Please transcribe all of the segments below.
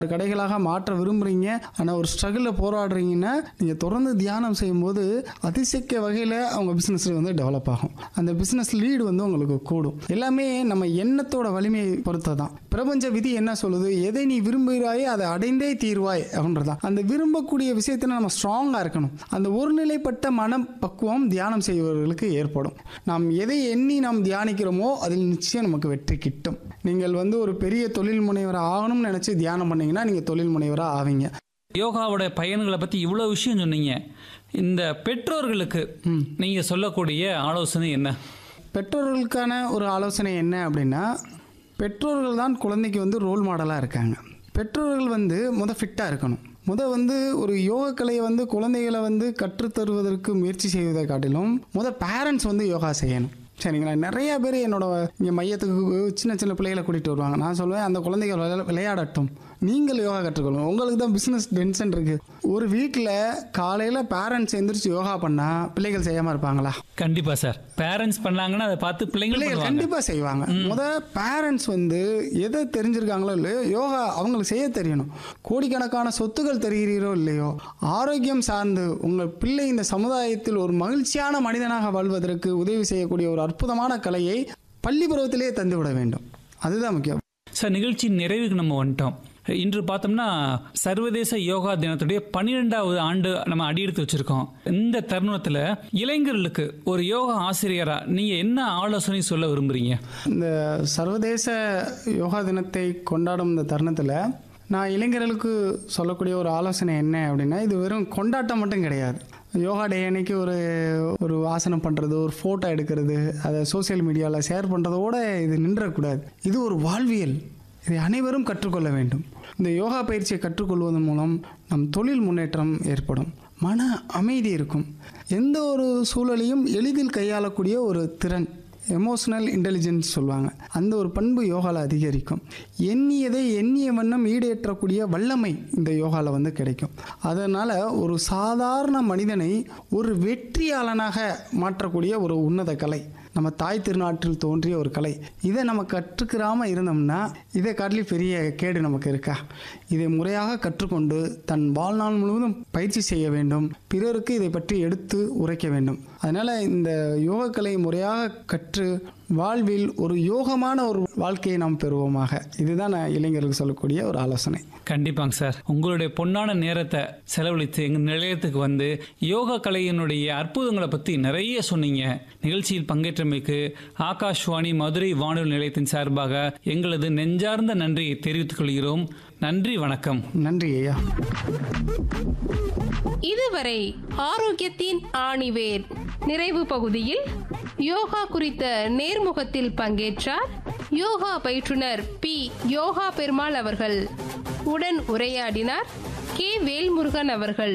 கடைகளாக மாற்ற விரும்புகிறீங்க ஆனால் ஒரு ஸ்ட்ரகிளில் போராடுறீங்கன்னா நீங்கள் தொடர்ந்து தியானம் செய்யும்போது அதிசயிக்க வகையில் அவங்க பிஸ்னஸ் வந்து டெவலப் ஆகும் அந்த பிஸ்னஸ் லீடு வந்து உங்களுக்கு கூடும் எல்லாமே நம்ம எண்ணத்தோட வலிமையை பொறுத்து தான் பிரபஞ்ச விதி என்ன சொல்லுது எதை நீ விரும்புகிறாயோ அதை அடைந்தே தீர்வாய் அப்படின்றதான் அந்த விரும்பக்கூடிய விஷயத்தில் நம்ம ஸ்ட்ராங்காக இருக்கணும் அந்த ஒருநிலைப்பட்ட மன பக்குவம் தியானம் செய்பவர்களுக்கு ஏற்படும் நாம் எதை எண்ணி நாம் தியானிக்கிறோமோ அதில் நிச்சயம் நமக்கு வெற்றி கிட்டும் நீங்கள் வந்து ஒரு பெரிய தொழில் முனைவர் ஆகணும்னு நினச்சி தியானம் பண்ணீங்கன்னா நீங்கள் தொழில் முனைவராக ஆவீங்க யோகாவோட பயன்களை பற்றி இவ்வளோ விஷயம் சொன்னீங்க இந்த பெற்றோர்களுக்கு நீங்கள் சொல்லக்கூடிய ஆலோசனை என்ன பெற்றோர்களுக்கான ஒரு ஆலோசனை என்ன அப்படின்னா பெற்றோர்கள் தான் குழந்தைக்கு வந்து ரோல் மாடலாக இருக்காங்க பெற்றோர்கள் வந்து முத ஃபிட்டாக இருக்கணும் முத வந்து ஒரு யோகா கலையை வந்து குழந்தைகளை வந்து கற்றுத்தருவதற்கு முயற்சி செய்வதை காட்டிலும் முத பேரண்ட்ஸ் வந்து யோகா செய்யணும் சரிங்களா நிறைய பேர் என்னோட இங்கே மையத்துக்கு சின்ன சின்ன பிள்ளைகளை கூட்டிகிட்டு வருவாங்க நான் சொல்லுவேன் அந்த குழந்தைகள் விளையா- விளையாடட்டும் நீங்கள் யோகா கற்றுக்கொள்ளுங்க உங்களுக்கு தான் பிஸ்னஸ் டென்ஷன் இருக்குது ஒரு வீட்டில் காலையில் பேரண்ட்ஸ் எந்திரிச்சு யோகா பண்ணால் பிள்ளைகள் செய்யாமல் இருப்பாங்களா கண்டிப்பாக சார் பேரண்ட்ஸ் பண்ணாங்கன்னா அதை பார்த்து பிள்ளைங்களும் பிள்ளைகள் பண்ணுவாங்க கண்டிப்பாக செய்வாங்க முத பேரண்ட்ஸ் வந்து எதை தெரிஞ்சிருக்காங்களோ இல்லையோ யோகா அவங்களுக்கு செய்ய தெரியணும் கோடிக்கணக்கான சொத்துக்கள் தெரிகிறீரோ இல்லையோ ஆரோக்கியம் சார்ந்து உங்கள் பிள்ளை இந்த சமுதாயத்தில் ஒரு மகிழ்ச்சியான மனிதனாக வாழ்வதற்கு உதவி செய்யக்கூடிய ஒரு அற்புதமான கலையை பள்ளி பருவத்திலேயே தந்துவிட வேண்டும் அதுதான் முக்கியம் சார் நிகழ்ச்சியின் நிறைவுக்கு நம்ம வந்துட்டோம் இன்று பார்த்தோம்னா சர்வதேச யோகா தினத்துடைய பன்னிரெண்டாவது ஆண்டு நம்ம அடியெடுத்து வச்சிருக்கோம் இந்த தருணத்தில் இளைஞர்களுக்கு ஒரு யோகா ஆசிரியரா நீங்க என்ன ஆலோசனை சொல்ல விரும்புறீங்க இந்த சர்வதேச யோகா தினத்தை கொண்டாடும் இந்த தருணத்தில் நான் இளைஞர்களுக்கு சொல்லக்கூடிய ஒரு ஆலோசனை என்ன அப்படின்னா இது வெறும் கொண்டாட்டம் மட்டும் கிடையாது யோகா டே அன்னைக்கு ஒரு ஒரு ஆசனம் பண்ணுறது ஒரு ஃபோட்டோ எடுக்கிறது அதை சோஷியல் மீடியாவில் ஷேர் பண்ணுறதோட இது நின்றக்கூடாது இது ஒரு வாழ்வியல் இதை அனைவரும் கற்றுக்கொள்ள வேண்டும் இந்த யோகா பயிற்சியை கற்றுக்கொள்வதன் மூலம் நம் தொழில் முன்னேற்றம் ஏற்படும் மன அமைதி இருக்கும் எந்த ஒரு சூழலையும் எளிதில் கையாளக்கூடிய ஒரு திறன் எமோஷனல் இன்டெலிஜென்ஸ் சொல்லுவாங்க அந்த ஒரு பண்பு யோகாவில் அதிகரிக்கும் எண்ணியதை எண்ணிய வண்ணம் ஈடேற்றக்கூடிய வல்லமை இந்த யோகாவில் வந்து கிடைக்கும் அதனால் ஒரு சாதாரண மனிதனை ஒரு வெற்றியாளனாக மாற்றக்கூடிய ஒரு உன்னத கலை நம்ம தாய் திருநாட்டில் தோன்றிய ஒரு கலை இதை நம்ம கற்றுக்கிறாம இருந்தோம்னா இதை காட்டிலும் பெரிய கேடு நமக்கு இருக்கா இதை முறையாக கற்றுக்கொண்டு தன் வாழ்நாள் முழுவதும் பயிற்சி செய்ய வேண்டும் பிறருக்கு இதை பற்றி எடுத்து உரைக்க வேண்டும் அதனால் இந்த யோகக்கலை முறையாக கற்று வாழ்வில் ஒரு யோகமான ஒரு வாழ்க்கையை நாம் பெறுவோமாக இதுதான் நான் இளைஞர்களுக்கு சொல்லக்கூடிய ஒரு ஆலோசனை கண்டிப்பாங்க சார் உங்களுடைய பொன்னான நேரத்தை செலவழித்து எங்கள் நிலையத்துக்கு வந்து யோகா கலையினுடைய அற்புதங்களை பற்றி நிறைய சொன்னீங்க நிகழ்ச்சியில் பங்கேற்றமைக்கு ஆகாஷ்வாணி மதுரை வானொலி நிலையத்தின் சார்பாக எங்களது நெஞ்சார்ந்த நன்றியை தெரிவித்துக் கொள்கிறோம் நன்றி வணக்கம் நன்றி ஐயா இதுவரை ஆரோக்கியத்தின் ஆணிவேர் நிறைவு பகுதியில் யோகா குறித்த நேர்முகத்தில் பங்கேற்றார் யோகா பயிற்றுனர் பி யோகா பெருமாள் அவர்கள் உடன் உரையாடினார் கே வேல்முருகன் அவர்கள்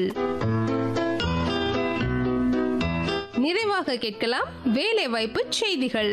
நிறைவாக கேட்கலாம் வேலைவாய்ப்பு செய்திகள்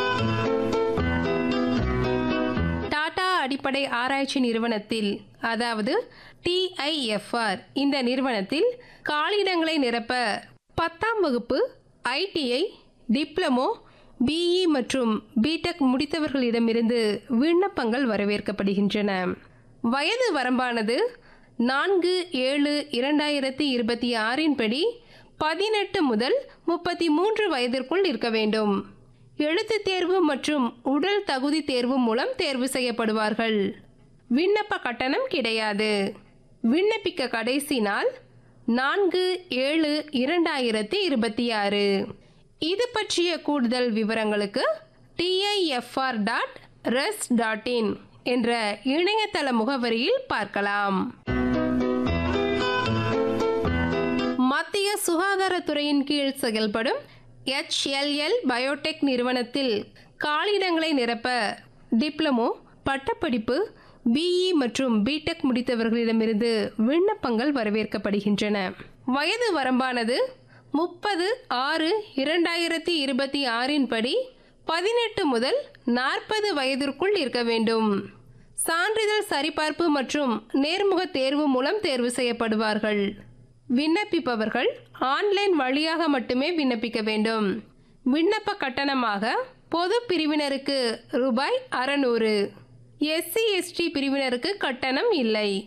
டாடா அடிப்படை ஆராய்ச்சி நிறுவனத்தில் அதாவது டிஐஎஃப்ஆர் இந்த நிறுவனத்தில் காலியிடங்களை நிரப்ப பத்தாம் வகுப்பு ஐடிஐ டிப்ளமோ பிஇ மற்றும் பிடெக் முடித்தவர்களிடமிருந்து விண்ணப்பங்கள் வரவேற்கப்படுகின்றன வயது வரம்பானது நான்கு ஏழு இரண்டாயிரத்தி இருபத்தி ஆறின் படி பதினெட்டு முதல் முப்பத்தி மூன்று வயதிற்குள் இருக்க வேண்டும் எழுத்துத் தேர்வு மற்றும் உடல் தகுதி தேர்வு மூலம் தேர்வு செய்யப்படுவார்கள் விண்ணப்ப கட்டணம் கிடையாது விண்ணப்பிக்க கடைசி நாள் நான்கு ஏழு இரண்டாயிரத்தி இருபத்தி ஆறு இது பற்றிய கூடுதல் விவரங்களுக்கு DIFR dot res dot in என்ற இணையதள முகவரியில் பார்க்கலாம் மத்திய சுகாதாரத்துறையின் கீழ் செயல்படும் HLL பயோடெக் நிறுவனத்தில் காலியிடங்களை நிரப்ப டிப்ளமோ பட்டப்படிப்பு பிஇ மற்றும் பிடெக் முடித்தவர்களிடமிருந்து விண்ணப்பங்கள் வரவேற்கப்படுகின்றன வயது வரம்பானது முப்பது ஆறு இரண்டாயிரத்தி இருபத்தி ஆறின் படி பதினெட்டு முதல் நாற்பது வயதிற்குள் இருக்க வேண்டும் சான்றிதழ் சரிபார்ப்பு மற்றும் நேர்முக தேர்வு மூலம் தேர்வு செய்யப்படுவார்கள் விண்ணப்பிப்பவர்கள் ஆன்லைன் வழியாக மட்டுமே விண்ணப்பிக்க வேண்டும் விண்ணப்ப கட்டணமாக பொது பிரிவினருக்கு ரூபாய் அறநூறு எஸ்சி எஸ்டி பிரிவினருக்கு கட்டணம் இல்லை